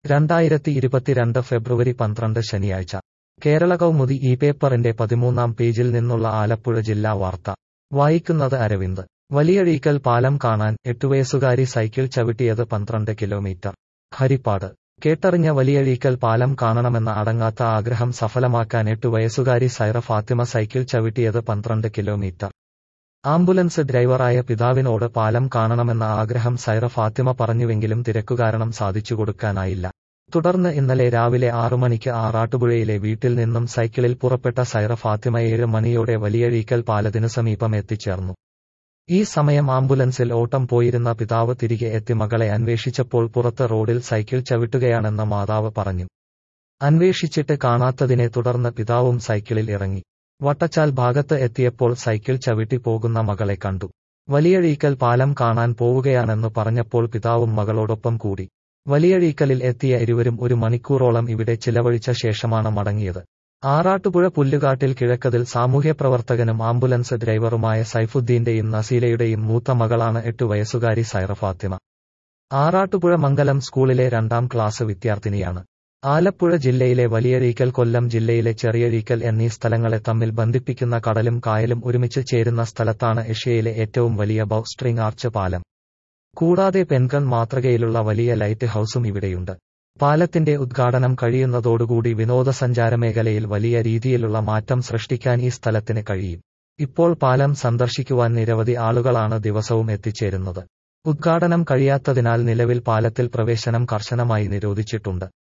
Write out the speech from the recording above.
രണ്ടായിരത്തി ഇരുപത്തിരണ്ട് ഫെബ്രുവരി പന്ത്രണ്ട് ശനിയാഴ്ച കേരള കൗമുദി ഈ പേപ്പറിന്റെ പതിമൂന്നാം പേജിൽ നിന്നുള്ള ആലപ്പുഴ ജില്ലാ വാർത്ത വായിക്കുന്നത് അരവിന്ദ് വലിയഴീക്കൽ പാലം കാണാൻ എട്ടുവയസ്സുകാരി സൈക്കിൾ ചവിട്ടിയത് പന്ത്രണ്ട് കിലോമീറ്റർ ഹരിപ്പാട് കേട്ടറിഞ്ഞ വലിയഴീക്കൽ പാലം കാണണമെന്ന അടങ്ങാത്ത ആഗ്രഹം സഫലമാക്കാൻ എട്ടു വയസ്സുകാരി സൈറ ഫാത്തിമ സൈക്കിൾ ചവിട്ടിയത് പന്ത്രണ്ട് കിലോമീറ്റർ ആംബുലൻസ് ഡ്രൈവറായ പിതാവിനോട് പാലം കാണണമെന്ന ആഗ്രഹം സൈറ ഫാത്തിമ പറഞ്ഞുവെങ്കിലും തിരക്കുകാരണം സാധിച്ചു കൊടുക്കാനായില്ല തുടർന്ന് ഇന്നലെ രാവിലെ ആറു മണിക്ക് ആറാട്ടുപുഴയിലെ വീട്ടിൽ നിന്നും സൈക്കിളിൽ പുറപ്പെട്ട സൈറ ഫാത്തിമ ഏഴ് മണിയോടെ വലിയഴീക്കൽ പാലത്തിനു സമീപം എത്തിച്ചേർന്നു ഈ സമയം ആംബുലൻസിൽ ഓട്ടം പോയിരുന്ന പിതാവ് തിരികെ എത്തി മകളെ അന്വേഷിച്ചപ്പോൾ പുറത്ത് റോഡിൽ സൈക്കിൾ ചവിട്ടുകയാണെന്ന് മാതാവ് പറഞ്ഞു അന്വേഷിച്ചിട്ട് കാണാത്തതിനെ തുടർന്ന് പിതാവും സൈക്കിളിൽ ഇറങ്ങി വട്ടച്ചാൽ ഭാഗത്ത് എത്തിയപ്പോൾ സൈക്കിൾ ചവിട്ടി പോകുന്ന മകളെ കണ്ടു വലിയഴീക്കൽ പാലം കാണാൻ പോവുകയാണെന്ന് പറഞ്ഞപ്പോൾ പിതാവും മകളോടൊപ്പം കൂടി വലിയഴീക്കലിൽ എത്തിയ ഇരുവരും ഒരു മണിക്കൂറോളം ഇവിടെ ചിലവഴിച്ച ശേഷമാണ് മടങ്ങിയത് ആറാട്ടുപുഴ പുല്ലുകാട്ടിൽ കിഴക്കതിൽ സാമൂഹ്യപ്രവർത്തകനും ആംബുലൻസ് ഡ്രൈവറുമായ സൈഫുദ്ദീന്റെയും നസീലയുടെയും മൂത്ത മകളാണ് എട്ടു വയസ്സുകാരി സൈറ ഫാത്തിമ ആറാട്ടുപുഴ മംഗലം സ്കൂളിലെ രണ്ടാം ക്ലാസ് വിദ്യാർത്ഥിനിയാണ് ആലപ്പുഴ ജില്ലയിലെ വലിയഴീക്കൽ കൊല്ലം ജില്ലയിലെ ചെറിയഴീക്കൽ എന്നീ സ്ഥലങ്ങളെ തമ്മിൽ ബന്ധിപ്പിക്കുന്ന കടലും കായലും ഒരുമിച്ച് ചേരുന്ന സ്ഥലത്താണ് ഏഷ്യയിലെ ഏറ്റവും വലിയ ബൗസ്ട്രിംഗ് ആർച്ച് പാലം കൂടാതെ പെൻകൺ മാതൃകയിലുള്ള വലിയ ലൈറ്റ് ഹൌസും ഇവിടെയുണ്ട് പാലത്തിന്റെ ഉദ്ഘാടനം കഴിയുന്നതോടുകൂടി വിനോദസഞ്ചാര മേഖലയിൽ വലിയ രീതിയിലുള്ള മാറ്റം സൃഷ്ടിക്കാൻ ഈ സ്ഥലത്തിന് കഴിയും ഇപ്പോൾ പാലം സന്ദർശിക്കുവാൻ നിരവധി ആളുകളാണ് ദിവസവും എത്തിച്ചേരുന്നത് ഉദ്ഘാടനം കഴിയാത്തതിനാൽ നിലവിൽ പാലത്തിൽ പ്രവേശനം കർശനമായി നിരോധിച്ചിട്ടുണ്ട്